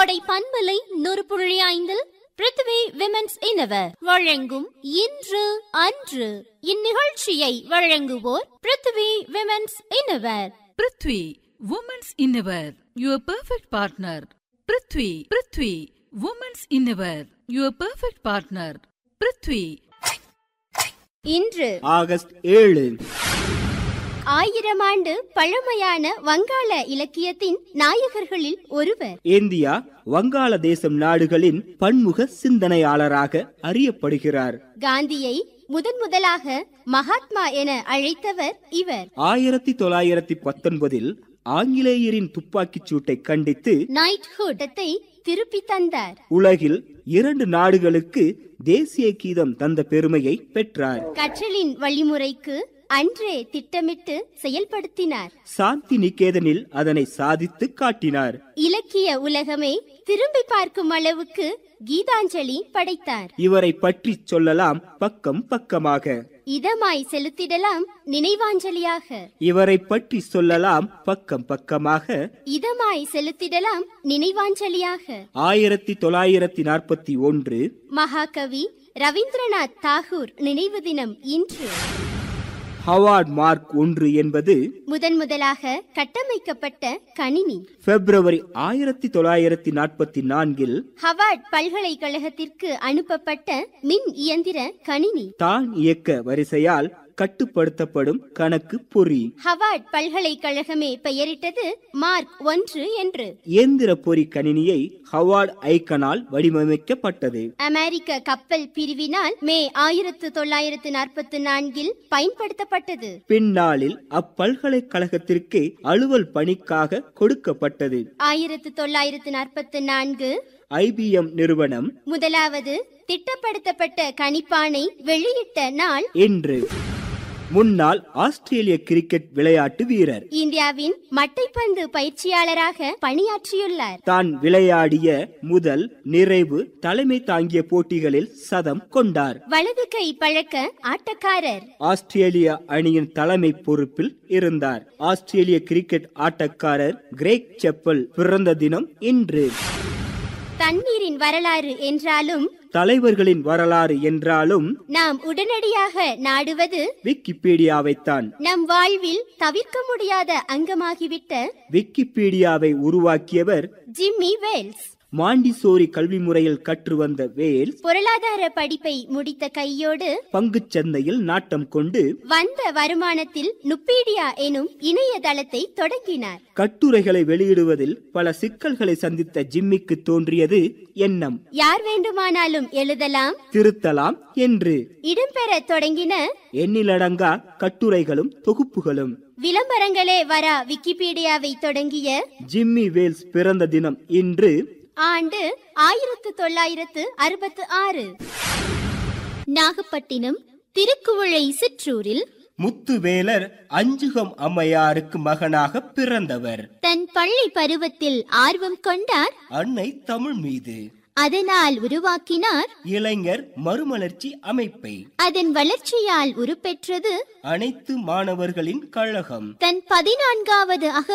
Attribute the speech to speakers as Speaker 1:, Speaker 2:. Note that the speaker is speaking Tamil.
Speaker 1: கோடை பண்பலை நூறு புள்ளி ஐந்தில் பிருத்வி விமென்ஸ் இனவர் வழங்கும் இன்று அன்று இந்நிகழ்ச்சியை வழங்குவோர் Prithvi women's innerwear
Speaker 2: Prithvi women's innerwear your perfect partner Prithvi Prithvi women's innerwear your perfect partner Prithvi
Speaker 1: இன்று
Speaker 3: ஆகஸ்ட் ஏழு
Speaker 1: ஆயிரம் ஆண்டு பழமையான வங்காள இலக்கியத்தின் நாயகர்களில் ஒருவர்
Speaker 3: இந்தியா வங்காளதேசம் நாடுகளின் பன்முக சிந்தனையாளராக அறியப்படுகிறார்
Speaker 1: காந்தியை முதன் முதலாக மகாத்மா என அழைத்தவர் இவர்
Speaker 3: ஆயிரத்தி தொள்ளாயிரத்தி பத்தொன்பதில் ஆங்கிலேயரின் துப்பாக்கிச் சூட்டை கண்டித்து
Speaker 1: நைட்ஹுட்டத்தை திருப்பி தந்தார்
Speaker 3: உலகில் இரண்டு நாடுகளுக்கு தேசிய கீதம் தந்த பெருமையை பெற்றார்
Speaker 1: கற்றலின் வழிமுறைக்கு அன்றே திட்டமிட்டு செயல்படுத்தினார்
Speaker 3: சாந்தி நிகேதனில் அதனை சாதித்து காட்டினார்
Speaker 1: இலக்கிய உலகமே திரும்பி பார்க்கும் அளவுக்கு கீதாஞ்சலி படைத்தார்
Speaker 3: இவரை பற்றி சொல்லலாம் பக்கம் பக்கமாக
Speaker 1: இதமாய் செலுத்திடலாம் நினைவாஞ்சலியாக
Speaker 3: இவரை பற்றி சொல்லலாம் பக்கம் பக்கமாக
Speaker 1: இதமாய் செலுத்திடலாம் நினைவாஞ்சலியாக
Speaker 3: ஆயிரத்தி தொள்ளாயிரத்தி நாற்பத்தி ஒன்று
Speaker 1: மகாகவி ரவீந்திரநாத் தாகூர் நினைவு தினம் இன்று
Speaker 3: ஹவார்ட் மார்க் ஒன்று என்பது
Speaker 1: முதன் முதலாக கட்டமைக்கப்பட்ட கணினி
Speaker 3: பிப்ரவரி ஆயிரத்தி தொள்ளாயிரத்தி நாற்பத்தி நான்கில்
Speaker 1: ஹவார்ட் பல்கலைக்கழகத்திற்கு அனுப்பப்பட்ட மின் இயந்திர கணினி
Speaker 3: தான் இயக்க வரிசையால் கட்டுப்படுத்தப்படும் கணக்கு பொறி
Speaker 1: ஹவார்ட் பல்கலைக்கழகமே பெயரிட்டது மார்க் ஒன்று என்று
Speaker 3: இயந்திர பொறி கணினியை ஹவார்ட் ஐக்கனால் வடிவமைக்கப்பட்டது
Speaker 1: அமெரிக்க கப்பல் பிரிவினால் மே ஆயிரத்து தொள்ளாயிரத்து நாற்பத்தி நான்கில் பயன்படுத்தப்பட்டது
Speaker 3: பின்னாளில் அப்பல்கலைக்கழகத்திற்கு அலுவல் பணிக்காக கொடுக்கப்பட்டது
Speaker 1: ஆயிரத்து தொள்ளாயிரத்து நாற்பத்தி நான்கு
Speaker 3: ஐபிஎம் நிறுவனம்
Speaker 1: முதலாவது திட்டப்படுத்தப்பட்ட கணிப்பானை வெளியிட்ட நாள்
Speaker 3: என்று முன்னாள் ஆஸ்திரேலிய கிரிக்கெட் விளையாட்டு வீரர்
Speaker 1: இந்தியாவின் மட்டைப்பந்து பயிற்சியாளராக பணியாற்றியுள்ளார்
Speaker 3: தான் விளையாடிய முதல் நிறைவு தலைமை தாங்கிய போட்டிகளில் சதம் கொண்டார்
Speaker 1: வலது கை பழக்க ஆட்டக்காரர்
Speaker 3: ஆஸ்திரேலிய அணியின் தலைமை பொறுப்பில் இருந்தார் ஆஸ்திரேலிய கிரிக்கெட் ஆட்டக்காரர் கிரேக் செப்பல் பிறந்த தினம் இன்று
Speaker 1: தண்ணீரின் வரலாறு என்றாலும்
Speaker 3: தலைவர்களின் வரலாறு என்றாலும்
Speaker 1: நாம் உடனடியாக நாடுவது
Speaker 3: விக்கிபீடியாவைத்தான்
Speaker 1: நம் வாழ்வில் தவிர்க்க முடியாத அங்கமாகிவிட்ட
Speaker 3: விக்கிபீடியாவை உருவாக்கியவர்
Speaker 1: ஜிம்மி வேல்ஸ்
Speaker 3: மாண்டிசோரி கல்வி முறையில் கற்று வந்த வேல்ஸ்
Speaker 1: பொருளாதார படிப்பை முடித்த கையோடு
Speaker 3: பங்குச் சந்தையில் நாட்டம் கொண்டு
Speaker 1: வந்த வருமானத்தில் நுப்பீடியா எனும் இணையதளத்தை தொடங்கினார்
Speaker 3: கட்டுரைகளை வெளியிடுவதில் பல சிக்கல்களை சந்தித்த ஜிம்மிக்கு தோன்றியது எண்ணம்
Speaker 1: யார் வேண்டுமானாலும் எழுதலாம்
Speaker 3: திருத்தலாம் என்று
Speaker 1: இடம்பெற தொடங்கின
Speaker 3: எண்ணிலடங்கா கட்டுரைகளும் தொகுப்புகளும்
Speaker 1: விளம்பரங்களே வரா விக்கிபீடியாவை தொடங்கிய
Speaker 3: ஜிம்மி வேல்ஸ் பிறந்த தினம் இன்று
Speaker 1: ஆண்டு ஆயிரத்து தொள்ளாயிரத்து அறுபத்து ஆறு நாகப்பட்டினம் திருக்குவளை சிற்றூரில்
Speaker 3: முத்துவேலர் அஞ்சுகம் அம்மையாருக்கு மகனாக பிறந்தவர்
Speaker 1: தன் பள்ளி பருவத்தில் ஆர்வம் கொண்டார்
Speaker 3: அன்னை தமிழ் மீது
Speaker 1: அதனால் உருவாக்கினார்
Speaker 3: இளைஞர் மறுமலர்ச்சி அமைப்பை
Speaker 1: அதன் வளர்ச்சியால் உருப்பெற்றது
Speaker 3: அனைத்து மாணவர்களின் கழகம்
Speaker 1: தன் பதினான்காவது அக